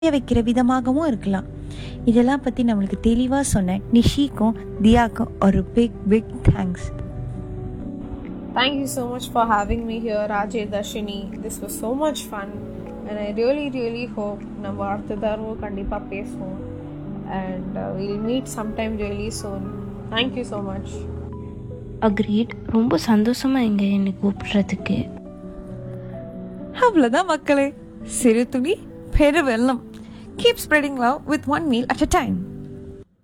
புரிய வைக்கிற விதமாகவும் இருக்கலாம் இதெல்லாம் பற்றி நம்மளுக்கு தெளிவாக சொன்ன நிஷிக்கும் தியாக்கும் ஒரு big big thanks Thank you so much for having me here, Rajay Dashini. This was so much fun, and I really, really hope நம்ம அடுத்த தடவை கண்டிப்பாக பேசுவோம் and uh, we'll meet sometime really soon. Thank you so much. Agreed ரொம்ப சந்தோஷமா இங்க என்னை கூப்பிடுறதுக்கு அவ்வளோதான் மக்களே சிறு துளி பெரு வெள்ளம் keep spreading love with one meal at a time